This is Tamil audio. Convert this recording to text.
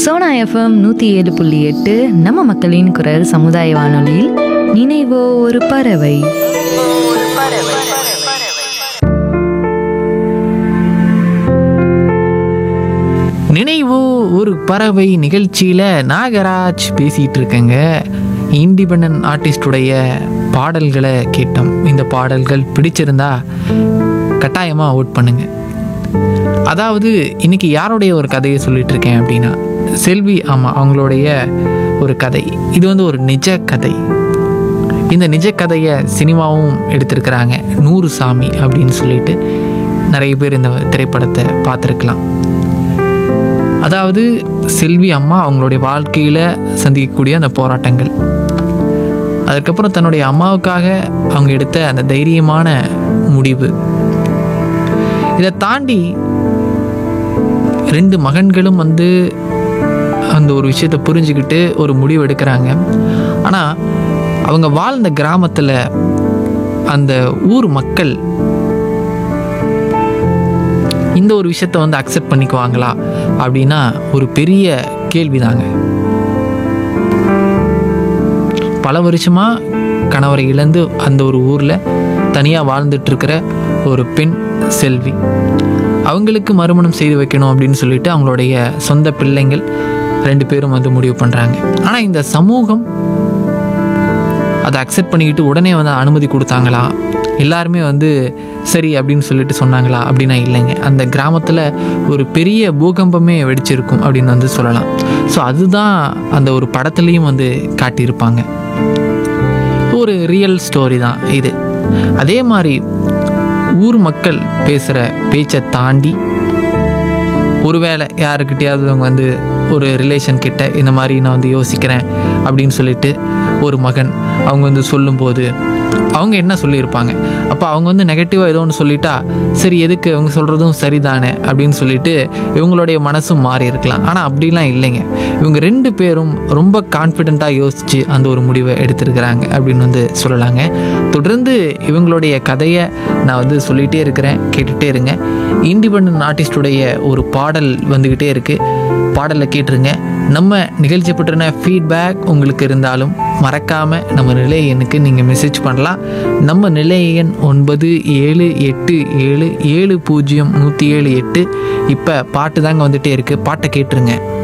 சோனா எஃப்எம் நூற்றி ஏழு புள்ளி எட்டு நம்ம மக்களின் குரல் சமுதாய வானொலியில் நினைவோ ஒரு பறவை நினைவு ஒரு பறவை நிகழ்ச்சியில் நாகராஜ் பேசிகிட்டு இருக்கேங்க இண்டிபெண்ட் ஆர்டிஸ்டுடைய பாடல்களை கேட்டோம் இந்த பாடல்கள் பிடிச்சிருந்தா கட்டாயமாக ஓட் பண்ணுங்க அதாவது இன்னைக்கு யாருடைய ஒரு கதையை சொல்லிட்டு இருக்கேன் அப்படின்னா செல்வி ஆமாம் அவங்களுடைய ஒரு கதை இது வந்து ஒரு நிஜ கதை இந்த நிஜ கதையை சினிமாவும் எடுத்திருக்கிறாங்க நூறு சாமி அப்படின்னு சொல்லிட்டு நிறைய பேர் இந்த திரைப்படத்தை பார்த்துருக்கலாம் அதாவது செல்வி அம்மா அவங்களுடைய வாழ்க்கையில் சந்திக்கக்கூடிய அந்த போராட்டங்கள் அதுக்கப்புறம் தன்னுடைய அம்மாவுக்காக அவங்க எடுத்த அந்த தைரியமான முடிவு இதை தாண்டி ரெண்டு மகன்களும் வந்து அந்த ஒரு விஷயத்தை புரிஞ்சுக்கிட்டு ஒரு முடிவு எடுக்கிறாங்க ஆனால் அவங்க வாழ்ந்த கிராமத்தில் அந்த ஊர் மக்கள் இந்த ஒரு விஷயத்த வந்து அக்செப்ட் பண்ணிக்குவாங்களா அப்படின்னா ஒரு பெரிய கேள்விதாங்க பல வருஷமாக கணவரை இழந்து அந்த ஒரு ஊரில் தனியாக வாழ்ந்துட்டு இருக்கிற ஒரு பெண் செல்வி அவங்களுக்கு மறுமணம் செய்து வைக்கணும் அப்படின்னு சொல்லிட்டு அவங்களுடைய சொந்த பிள்ளைங்கள் ரெண்டு பேரும் வந்து முடிவு பண்ணுறாங்க ஆனால் இந்த சமூகம் அதை அக்செப்ட் பண்ணிக்கிட்டு உடனே வந்து அனுமதி கொடுத்தாங்களா எல்லாருமே வந்து சரி அப்படின்னு சொல்லிட்டு சொன்னாங்களா அப்படின்னா இல்லைங்க அந்த கிராமத்தில் ஒரு பெரிய பூகம்பமே வெடிச்சிருக்கும் அப்படின்னு வந்து சொல்லலாம் ஸோ அதுதான் அந்த ஒரு படத்துலேயும் வந்து காட்டியிருப்பாங்க ஒரு ரியல் ஸ்டோரி தான் இது அதே மாதிரி ஊர் மக்கள் பேசுகிற பேச்சை தாண்டி ஒருவேளை யாருக்கிட்டையாவது அவங்க வந்து ஒரு ரிலேஷன் கிட்ட இந்த மாதிரி நான் வந்து யோசிக்கிறேன் அப்படின்னு சொல்லிட்டு ஒரு மகன் அவங்க வந்து சொல்லும்போது அவங்க என்ன சொல்லியிருப்பாங்க அப்போ அவங்க வந்து நெகட்டிவாக ஏதோ ஒன்று சொல்லிட்டா சரி எதுக்கு அவங்க சொல்கிறதும் சரிதானே அப்படின்னு சொல்லிட்டு இவங்களுடைய மனசும் மாறி இருக்கலாம் ஆனால் அப்படிலாம் இல்லைங்க இவங்க ரெண்டு பேரும் ரொம்ப கான்ஃபிடெண்ட்டாக யோசித்து அந்த ஒரு முடிவை எடுத்திருக்கிறாங்க அப்படின்னு வந்து சொல்லலாங்க தொடர்ந்து இவங்களுடைய கதையை நான் வந்து சொல்லிகிட்டே இருக்கிறேன் கேட்டுகிட்டே இருங்க இண்டிபெண்ட் ஆர்டிஸ்டுடைய ஒரு பாடல் வந்துக்கிட்டே இருக்குது பாடலை கேட்டுருங்க நம்ம நிகழ்ச்சி பற்றின ஃபீட்பேக் உங்களுக்கு இருந்தாலும் மறக்காமல் நம்ம நிலைய எண்ணுக்கு நீங்கள் மெசேஜ் பண்ணலாம் நம்ம நிலைய எண் ஒன்பது ஏழு எட்டு ஏழு ஏழு பூஜ்ஜியம் நூற்றி ஏழு எட்டு இப்போ பாட்டு தாங்க வந்துகிட்டே இருக்குது பாட்டை கேட்டுருங்க